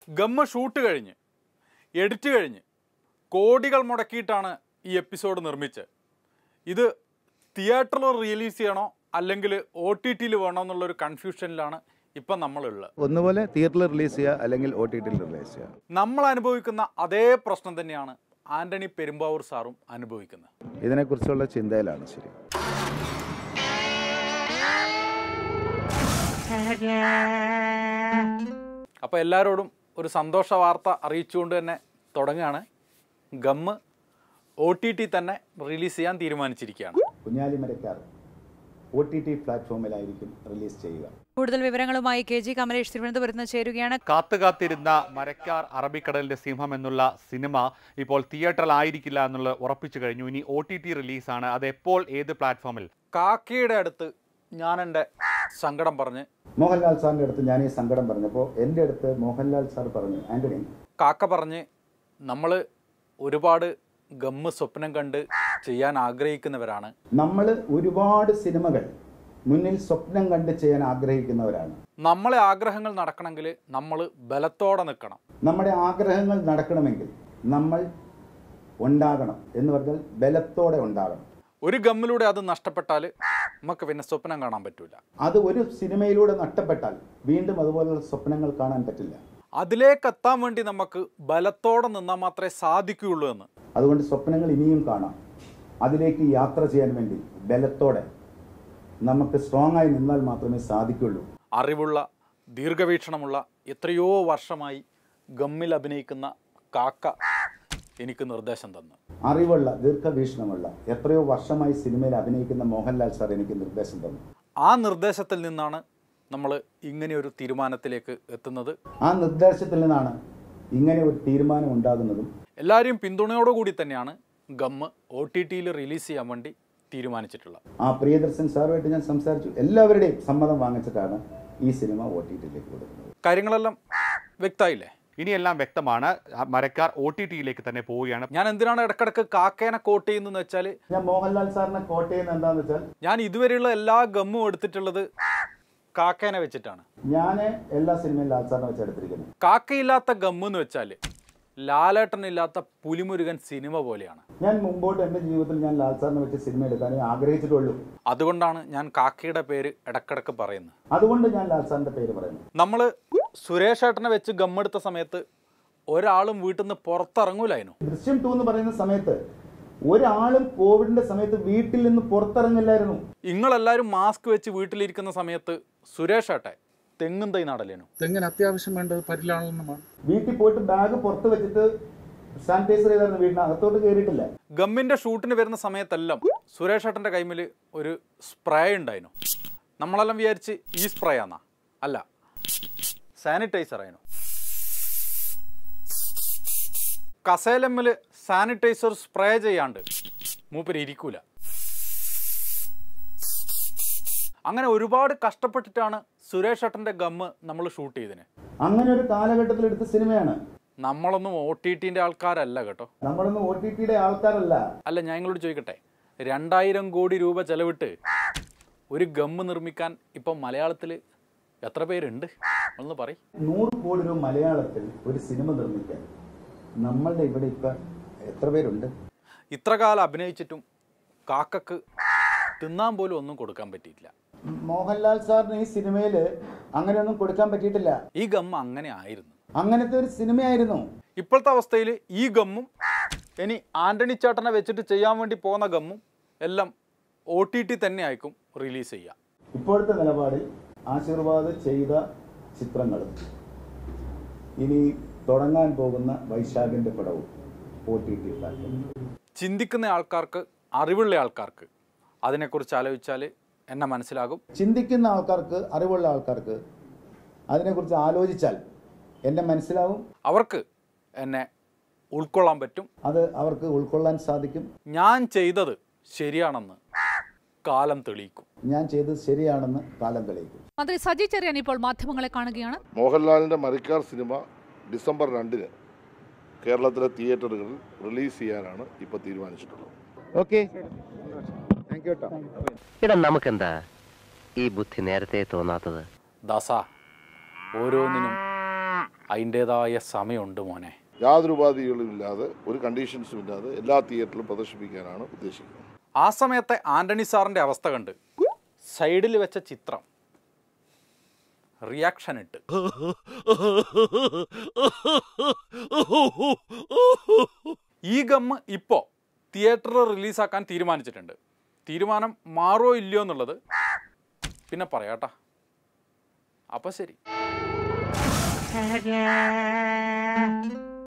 ഗമ്മ shoot കഴിഞ്ഞ് edit കഴിഞ്ഞ് കോടികൾ മുടക്കിയിട്ടാണ് ഈ എപ്പിസോഡ് നിർമ്മിച്ചത് ഇത് തിയേറ്ററിൽ റിലീസ് ചെയ്യണോ അല്ലെങ്കിൽ ഒ ടി ടിയിൽ വേണോ എന്നുള്ളൊരു കൺഫ്യൂഷനിലാണ് ഇപ്പം നമ്മളുള്ളത് ഒന്നുപോലെ തിയേറ്ററിൽ റിലീസ് ചെയ്യുക അല്ലെങ്കിൽ ഒ ടി ടിയിൽ റിലീസ് ചെയ്യുക നമ്മൾ അനുഭവിക്കുന്ന അതേ പ്രശ്നം തന്നെയാണ് ആന്റണി പെരുമ്പാവൂർ സാറും അനുഭവിക്കുന്നത് ഇതിനെക്കുറിച്ചുള്ള ചിന്തയിലാണ് ശരി അപ്പോൾ എല്ലാവരോടും ഒരു സന്തോഷ വാർത്ത അറിയിച്ചുകൊണ്ട് തന്നെ തുടങ്ങുകയാണ് ഗമ്മ് ഒ ടി ടി തന്നെ റിലീസ് ചെയ്യാൻ തീരുമാനിച്ചിരിക്കുകയാണ് കുഞ്ഞാലിമരക്കാർ ഒ ടി ടി പ്ലാറ്റ്ഫോമിലായിരിക്കും റിലീസ് ചെയ്യുക കൂടുതൽ വിവരങ്ങളുമായി കെ ജി കമലേഷ് തിരുവനന്തപുരത്ത് നിന്ന് ചേരുകയാണ് കാത്തുകാത്തിരുന്ന മരക്കാർ അറബിക്കടലിന്റെ സിംഹം എന്നുള്ള സിനിമ ഇപ്പോൾ തിയേറ്ററിലായിരിക്കില്ല എന്നുള്ളത് ഉറപ്പിച്ചു കഴിഞ്ഞു ഇനി ഒ ടി ടി റിലീസാണ് അത് എപ്പോൾ ഏത് പ്ലാറ്റ്ഫോമിൽ കാക്കയുടെ അടുത്ത് ഞാൻ എൻ്റെ സങ്കടം പറഞ്ഞ് മോഹൻലാൽ സാറിൻ്റെ അടുത്ത് ഞാൻ ഈ സങ്കടം പറഞ്ഞപ്പോൾ എൻ്റെ അടുത്ത് മോഹൻലാൽ സാർ പറഞ്ഞു ആൻ്റണി കാക്ക പറഞ്ഞ് നമ്മൾ ഒരുപാട് ഗമ്മ് സ്വപ്നം കണ്ട് ചെയ്യാൻ ആഗ്രഹിക്കുന്നവരാണ് നമ്മൾ ഒരുപാട് സിനിമകൾ മുന്നിൽ സ്വപ്നം കണ്ട് ചെയ്യാൻ ആഗ്രഹിക്കുന്നവരാണ് നമ്മളെ ആഗ്രഹങ്ങൾ നടക്കണമെങ്കിൽ നമ്മൾ ബലത്തോടെ നിൽക്കണം നമ്മുടെ ആഗ്രഹങ്ങൾ നടക്കണമെങ്കിൽ നമ്മൾ ഉണ്ടാകണം എന്ന് പറഞ്ഞാൽ ബലത്തോടെ ഉണ്ടാകണം ഒരു ഗമ്മിലൂടെ അത് നഷ്ടപ്പെട്ടാൽ നമുക്ക് പിന്നെ സ്വപ്നം കാണാൻ പറ്റൂല അത് ഒരു സിനിമയിലൂടെ നഷ്ടപ്പെട്ടാൽ വീണ്ടും അതുപോലുള്ള സ്വപ്നങ്ങൾ കാണാൻ പറ്റില്ല അതിലേക്ക് എത്താൻ വേണ്ടി നമുക്ക് ബലത്തോടെ നിന്നാൽ മാത്രമേ സാധിക്കുകയുള്ളൂ എന്ന് അതുകൊണ്ട് സ്വപ്നങ്ങൾ ഇനിയും കാണാം അതിലേക്ക് യാത്ര ചെയ്യാൻ വേണ്ടി ബലത്തോടെ നമുക്ക് സ്ട്രോങ് ആയി നിന്നാൽ മാത്രമേ സാധിക്കുള്ളൂ അറിവുള്ള ദീർഘവീക്ഷണമുള്ള എത്രയോ വർഷമായി ഗമ്മിൽ അഭിനയിക്കുന്ന കാക്ക എനിക്ക് നിർദ്ദേശം തന്നു അറിവുള്ള ദീർഘവീക്ഷണമുള്ള എത്രയോ വർഷമായി സിനിമയിൽ അഭിനയിക്കുന്ന മോഹൻലാൽ സാർ എനിക്ക് നിർദ്ദേശം തന്നു ആ നിർദ്ദേശത്തിൽ നിന്നാണ് നമ്മൾ ഇങ്ങനെ ഒരു തീരുമാനത്തിലേക്ക് എത്തുന്നത് ആ നിർദ്ദേശത്തിൽ നിന്നാണ് ഇങ്ങനെ ഒരു തീരുമാനം ഉണ്ടാകുന്നതും എല്ലാവരെയും പിന്തുണയോടുകൂടി തന്നെയാണ് ഗമ്മ് ഒ ടി ടിയിൽ റിലീസ് ചെയ്യാൻ വേണ്ടി തീരുമാനിച്ചിട്ടുള്ളത് ആ പ്രിയദർശൻ സാറുമായിട്ട് ഞാൻ സംസാരിച്ചു എല്ലാവരുടെയും സമ്മതം വാങ്ങിച്ചിട്ടാണ് ഈ സിനിമ ഒ ടി ടിയിലേക്ക് കൊടുക്കുന്നത് കാര്യങ്ങളെല്ലാം വ്യക്തമായില്ലേ ഇനിയെല്ലാം വ്യക്തമാണ് ആ മരക്കാർ ഒ ടി ടിയിലേക്ക് തന്നെ പോവുകയാണ് ഞാൻ എന്തിനാണ് ഇടക്കിടക്ക് കാക്കേനെ കോട്ട് ചെയ്യുന്നതെന്ന് വെച്ചാൽ ഞാൻ മോഹൻലാൽ സാറിനെ കോട്ട് ചെയ്യുന്നത് എന്താണെന്ന് വെച്ചാൽ ഞാൻ ഇതുവരെയുള്ള എല്ലാ ഗമ്മും എടുത്തിട്ടുള്ളത് കാക്കേനെ വെച്ചിട്ടാണ് ഞാൻ എല്ലാ സിനിമയിലും ലാൽ സാറിനെ വെച്ച് എടുത്തിരിക്കുന്നത് കാക്കയില്ലാത്ത ഗമ്മ് എന്ന് വെച്ചാൽ ലാലേട്ടനില്ലാത്ത പുലിമുരുകൻ സിനിമ പോലെയാണ് ഞാൻ മുമ്പോട്ട് എൻ്റെ ജീവിതത്തിൽ ഞാൻ ലാൽ സാറിനെ വെച്ച് സിനിമ എടുക്കാനേ ആഗ്രഹിച്ചിട്ടുള്ളൂ അതുകൊണ്ടാണ് ഞാൻ കാക്കയുടെ പേര് ഇടക്കിടക്ക് പറയുന്നത് അതുകൊണ്ട് ഞാൻ ലാൽ സാറിൻ്റെ പേര് പറയുന്നു നമ്മൾ സുരേഷ് ഏട്ടനെ വെച്ച് ഗമ്മെടുത്ത സമയത്ത് ഒരാളും വീട്ടിൽ നിന്ന് പുറത്തിറങ്ങൂലായിരുന്നു ദൃശ്യം ടു എന്ന് പറയുന്ന സമയത്ത് ഒരാളും കോവിഡിന്റെ സമയത്ത് വീട്ടിൽ നിന്ന് പുറത്തിറങ്ങില്ലായിരുന്നു നിങ്ങളെല്ലാവരും മാസ്ക് വെച്ച് വീട്ടിലിരിക്കുന്ന സമയത്ത് സുരേഷ് ഏട്ടെ തെങ്ങും തൈ നടലേനു തെങ്ങിന് അത്യാവശ്യം വേണ്ടത് പരിലാളനമാണ് വീട്ടിൽ പോയിട്ട് ബാഗ് പുറത്ത് വെച്ചിട്ട് സാനിറ്റൈസർ ചെയ്തായിരുന്നു വീടിനകത്തോട്ട് കയറിയിട്ടില്ല ഗമ്മിന്റെ ഷൂട്ടിന് വരുന്ന സമയത്തെല്ലാം സുരേഷ് ഏട്ടൻ്റെ കൈമിൽ ഒരു സ്പ്രേ ഉണ്ടായിരുന്നു നമ്മളെല്ലാം വിചാരിച്ച് ഈ സ്പ്രേ ആന്നാ അല്ല സാനിറ്റൈസർ ആയിരുന്നു കസേലമ്മിൽ സാനിറ്റൈസർ സ്പ്രേ ചെയ്യാണ്ട് മൂപ്പര് ഇരിക്കൂല അങ്ങനെ ഒരുപാട് കഷ്ടപ്പെട്ടിട്ടാണ് സുരേഷ് ഏട്ടൻ്റെ ഗമ്മ് നമ്മൾ ഷൂട്ട് ചെയ്തതിന് അങ്ങനെ ഒരു കാലഘട്ടത്തിൽ എടുത്ത സിനിമയാണ് നമ്മളൊന്നും ഒ ടി ടിൻ്റെ ആൾക്കാരല്ല കേട്ടോ നമ്മളൊന്നും ഒ ടി ടിയുടെ ആൾക്കാരല്ല അല്ല ഞാൻ നിങ്ങളോട് ചോദിക്കട്ടെ രണ്ടായിരം കോടി രൂപ ചെലവിട്ട് ഒരു ഗമ്മ് നിർമ്മിക്കാൻ ഇപ്പം മലയാളത്തിൽ എത്ര പേരുണ്ട് ഒന്ന് പറയും നൂറ് കോടി രൂപ മലയാളത്തിൽ ഒരു സിനിമ നിർമ്മിക്കാൻ നമ്മളുടെ ഇവിടെ ഇപ്പൊ എത്ര പേരുണ്ട് ഇത്ര കാലം അഭിനയിച്ചിട്ടും കാക്കക്ക് തിന്നാൻ പോലും ഒന്നും കൊടുക്കാൻ പറ്റിയിട്ടില്ല മോഹൻലാൽ സാറിന് ഈ സിനിമയിൽ അങ്ങനെയൊന്നും കൊടുക്കാൻ പറ്റിയിട്ടില്ല ഈ ഗമ്മ് അങ്ങനെ ആയിരുന്നു അങ്ങനത്തെ ഒരു സിനിമയായിരുന്നു ഇപ്പോഴത്തെ അവസ്ഥയിൽ ഈ ഗമ്മും ഇനി ആന്റണി ചേട്ടനെ വെച്ചിട്ട് ചെയ്യാൻ വേണ്ടി പോകുന്ന ഗമ്മും എല്ലാം ഒ ടി ടി തന്നെ ആയിരിക്കും റിലീസ് ചെയ്യുക ഇപ്പോഴത്തെ നിലപാടിൽ ആശീർവാദ് ചെയ്ത ചിത്രങ്ങളും ഇനി തുടങ്ങാൻ പോകുന്ന വൈശാഖിന്റെ പടവും ഒ ടി ടി പ്ലാറ്റ്ഫോം ചിന്തിക്കുന്ന ആൾക്കാർക്ക് അറിവുള്ള ആൾക്കാർക്ക് അതിനെക്കുറിച്ച് ആലോചിച്ചാൽ എന്നെ മനസ്സിലാകും ചിന്തിക്കുന്ന ആൾക്കാർക്ക് അറിവുള്ള ആൾക്കാർക്ക് അതിനെക്കുറിച്ച് ആലോചിച്ചാൽ എന്നെ മനസ്സിലാവും അവർക്ക് എന്നെ ഉൾക്കൊള്ളാൻ പറ്റും അത് അവർക്ക് ഉൾക്കൊള്ളാൻ സാധിക്കും ഞാൻ ചെയ്തത് ശരിയാണെന്ന് കാലം തെളിയിക്കും ഞാൻ ചെയ്തത് ശരിയാണെന്ന് കാലം തെളിയിക്കും മന്ത്രി സജി ചെറിയാൻ ഇപ്പോൾ മാധ്യമങ്ങളെ കാണുകയാണ് മോഹൻലാലിൻ്റെ മരിക്കാർ സിനിമ ഡിസംബർ രണ്ടിന് കേരളത്തിലെ തിയേറ്ററുകളിൽ റിലീസ് ചെയ്യാനാണ് ഇപ്പോൾ തീരുമാനിച്ചിട്ടുള്ളത് ഓക്കെ താങ്ക് യു കേട്ടോ ഇടാ നമുക്കെന്താ ഈ ബുദ്ധി നേരത്തെ തോന്നാത്തത് ദാസ ഓരോന്നിനും അതിൻ്റേതായ സമയമുണ്ട് മോനെ യാതൊരു ഉപാധികളും ഇല്ലാതെ ഒരു കണ്ടീഷൻസും ഇല്ലാതെ എല്ലാ തിയേറ്ററിലും പ്രദർശിപ്പിക്കാനാണ് ഉദ്ദേശിക്കുന്നത് ആ സമയത്തെ ആന്റണി സാറിൻ്റെ അവസ്ഥ കണ്ട് സൈഡിൽ വെച്ച ചിത്രം റിയാക്ഷൻ ഇട്ട് ഈ ഗമ്മ് ഇപ്പോൾ തിയേറ്ററിൽ റിലീസാക്കാൻ തീരുമാനിച്ചിട്ടുണ്ട് തീരുമാനം മാറോ ഇല്ലയോ എന്നുള്ളത് പിന്നെ പറയാട്ടാ അപ്പം ശരി